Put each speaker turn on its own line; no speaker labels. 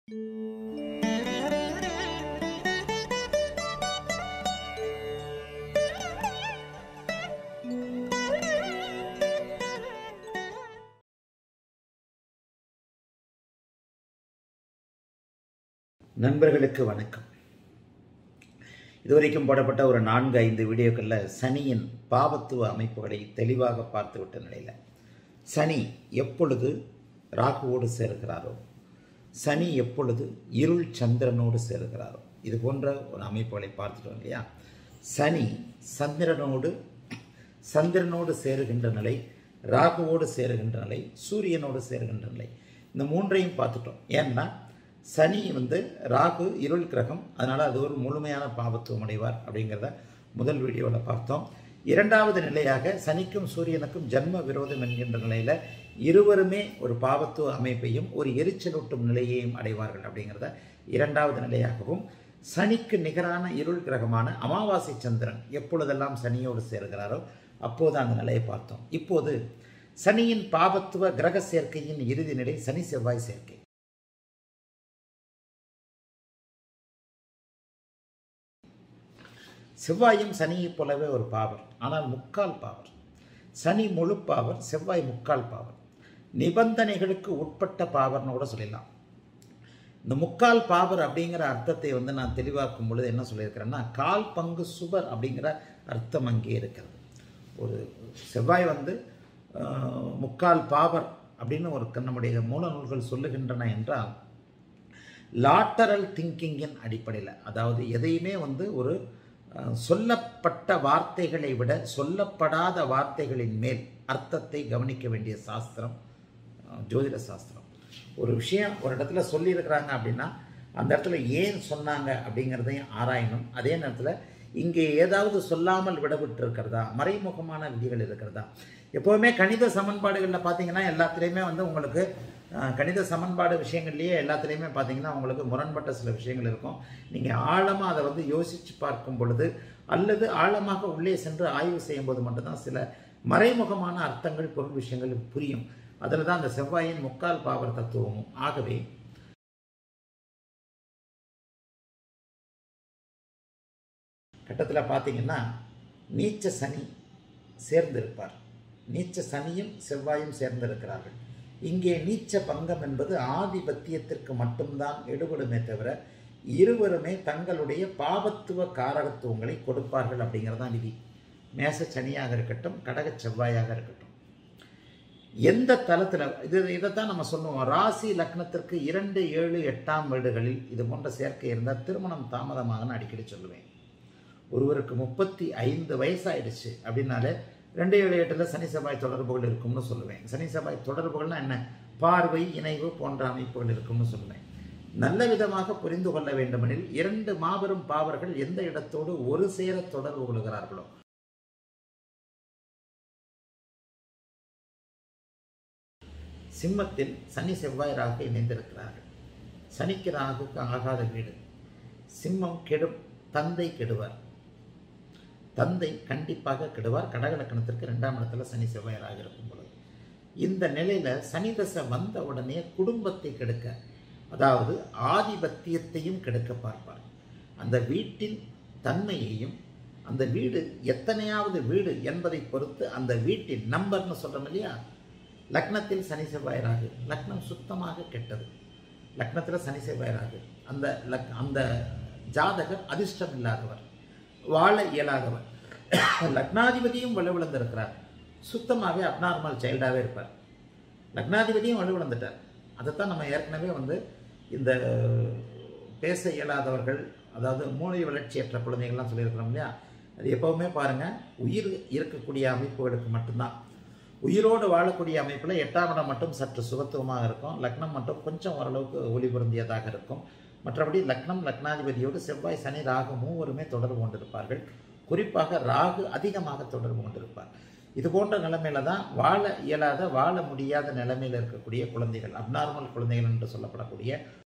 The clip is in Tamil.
நண்பர்களுக்கு வணக்கம் இதுவரைக்கும் போடப்பட்ட ஒரு நான்கு ஐந்து வீடியோக்களில் சனியின் பாவத்துவ அமைப்புகளை தெளிவாக பார்த்துவிட்ட நிலையில் சனி எப்பொழுது ராகுவோடு சேர்கிறாரோ சனி எப்பொழுது இருள் சந்திரனோடு சேர்கிறாரோ இது போன்ற ஒரு அமைப்புகளை பார்த்துட்டோம் இல்லையா சனி சந்திரனோடு சந்திரனோடு சேருகின்ற நிலை ராகுவோடு சேருகின்ற நிலை சூரியனோடு சேருகின்ற நிலை இந்த மூன்றையும் பார்த்துட்டோம் ஏன்னா சனி வந்து ராகு இருள் கிரகம் அதனால் அது ஒரு முழுமையான பாவத்துவம் அடைவார் அப்படிங்கிறத முதல் வீடியோவில் பார்த்தோம் இரண்டாவது நிலையாக சனிக்கும் சூரியனுக்கும் ஜன்ம விரோதம் என்கின்ற நிலையில் இருவருமே ஒரு பாவத்துவ அமைப்பையும் ஒரு எரிச்சலூட்டும் நிலையையும் அடைவார்கள் அப்படிங்கிறத இரண்டாவது நிலையாகவும் சனிக்கு நிகரான இருள் கிரகமான அமாவாசை சந்திரன் எப்பொழுதெல்லாம் சனியோடு சேர்கிறாரோ அப்போது அந்த நிலையை பார்த்தோம் இப்போது சனியின் பாவத்துவ கிரக சேர்க்கையின் இறுதி நிலை சனி செவ்வாய் சேர்க்கை செவ்வாயும் சனியைப் போலவே ஒரு பாவர் ஆனால் முக்கால் பாவர் சனி முழு பாவர் செவ்வாய் முக்கால் பாவர் நிபந்தனைகளுக்கு உட்பட்ட பாவர்னு கூட சொல்லிடலாம் இந்த முக்கால் பாவர் அப்படிங்கிற அர்த்தத்தை வந்து நான் தெளிவாக்கும் பொழுது என்ன சொல்லியிருக்கிறேன்னா கால் பங்கு சுபர் அப்படிங்கிற அர்த்தம் அங்கே இருக்கிறது ஒரு செவ்வாய் வந்து முக்கால் பாவர் அப்படின்னு ஒரு நம்முடைய மூல நூல்கள் சொல்லுகின்றன என்றால் லாட்டரல் திங்கிங்கின் அடிப்படையில் அதாவது எதையுமே வந்து ஒரு சொல்லப்பட்ட வார்த்தைகளை விட சொல்லப்படாத வார்த்தைகளின் மேல் அர்த்தத்தை கவனிக்க வேண்டிய சாஸ்திரம் ஜோதிட சாஸ்திரம் ஒரு விஷயம் ஒரு இடத்துல சொல்லியிருக்கிறாங்க அப்படின்னா அந்த இடத்துல ஏன் சொன்னாங்க அப்படிங்கிறதையும் ஆராயணும் அதே நேரத்தில் இங்கே ஏதாவது சொல்லாமல் விடவிட்டு இருக்கிறதா மறைமுகமான விதிகள் இருக்கிறதா எப்போவுமே கணித சமன்பாடுகளில் பார்த்தீங்கன்னா எல்லாத்துலேயுமே வந்து உங்களுக்கு கணித சமன்பாடு விஷயங்கள்லேயே எல்லாத்துலேயுமே பார்த்தீங்கன்னா உங்களுக்கு முரண்பட்ட சில விஷயங்கள் இருக்கும் நீங்கள் ஆழமாக அதை வந்து யோசித்து பார்க்கும் பொழுது அல்லது ஆழமாக உள்ளே சென்று ஆய்வு செய்யும் போது மட்டும்தான் சில மறைமுகமான அர்த்தங்கள் பொருள் விஷயங்கள் புரியும் அதில் தான் அந்த செவ்வாயின் முக்கால் பாவர் தத்துவமும் ஆகவே கட்டத்தில் பார்த்தீங்கன்னா நீச்ச சனி சேர்ந்திருப்பார் நீச்ச சனியும் செவ்வாயும் சேர்ந்திருக்கிறார்கள் இங்கே நீச்ச பங்கம் என்பது ஆதிபத்தியத்திற்கு மட்டும்தான் எடுபடுமே தவிர இருவருமே தங்களுடைய பாவத்துவ காரகத்துவங்களை கொடுப்பார்கள் அப்படிங்கிறது தான் விதி மேச சனியாக இருக்கட்டும் கடக செவ்வாயாக இருக்கட்டும் எந்த தளத்தில் இது இதைத்தான் நம்ம சொல்லுவோம் ராசி லக்னத்திற்கு இரண்டு ஏழு எட்டாம் வீடுகளில் இது போன்ற சேர்க்கை இருந்தால் திருமணம் தாமதமாகனு அடிக்கடி சொல்லுவேன் ஒருவருக்கு முப்பத்தி ஐந்து வயசாயிடுச்சு அப்படின்னாலே ரெண்டு ஏழு எட்டில் சனி செவ்வாய் தொடர்புகள் இருக்கும்னு சொல்லுவேன் சனி செவ்வாய் தொடர்புகள்னா என்ன பார்வை இணைவு போன்ற அமைப்புகள் இருக்கும்னு சொல்லுவேன் நல்ல விதமாக புரிந்து கொள்ள வேண்டுமெனில் இரண்டு மாபெரும் பாவர்கள் எந்த இடத்தோடு ஒரு சேர தொடர்பு கொள்கிறார்களோ சிம்மத்தில் சனி செவ்வாய் ராகு இணைந்திருக்கிறார்கள் சனிக்கு ராகுக்கு ஆகாத வீடு சிம்மம் கெடும் தந்தை கெடுவார் தந்தை கண்டிப்பாக கெடுவார் கடகலக்கணத்திற்கு ரெண்டாம் இடத்துல சனி செவ்வாயராக இருக்கும் பொழுது இந்த நிலையில் சனி தசை வந்த உடனே குடும்பத்தை கெடுக்க அதாவது ஆதிபத்தியத்தையும் கெடுக்க பார்ப்பார் அந்த வீட்டின் தன்மையையும் அந்த வீடு எத்தனையாவது வீடு என்பதை பொறுத்து அந்த வீட்டின் நம்பர்னு சொல்கிறோம் இல்லையா லக்னத்தில் சனி செவ்வாயராகு லக்னம் சுத்தமாக கெட்டது லக்னத்தில் சனி செவ்வாயராகு அந்த லக் அந்த ஜாதகர் அதிர்ஷ்டம் இல்லாதவர் வாழ இயலாதவர் லக்னாதிபதியும் வலுவிழந்திருக்கிறார் சுத்தமாகவே அப்நார்மல் சைல்டாகவே இருப்பார் லக்னாதிபதியும் வலுவிழந்துட்டார் அதைத்தான் நம்ம ஏற்கனவே வந்து இந்த பேச இயலாதவர்கள் அதாவது மூளை வளர்ச்சியற்ற குழந்தைகள்லாம் சொல்லியிருக்கிறோம் இல்லையா அது எப்போவுமே பாருங்கள் உயிர் இருக்கக்கூடிய அமைப்புகளுக்கு மட்டும்தான் உயிரோடு வாழக்கூடிய அமைப்பில் எட்டாம் இடம் மட்டும் சற்று சுகத்துவமாக இருக்கும் லக்னம் மட்டும் கொஞ்சம் ஓரளவுக்கு ஒளி பொருந்தியதாக இருக்கும் மற்றபடி லக்னம் லக்னாதிபதியோடு செவ்வாய் சனி ராகு மூவருமே தொடர்பு கொண்டிருப்பார்கள் குறிப்பாக ராகு அதிகமாக தொடர்பு கொண்டிருப்பார் இது போன்ற நிலைமையில தான் வாழ இயலாத வாழ முடியாத நிலைமையில் இருக்கக்கூடிய குழந்தைகள் அப்நார்மல் குழந்தைகள் என்று சொல்லப்படக்கூடிய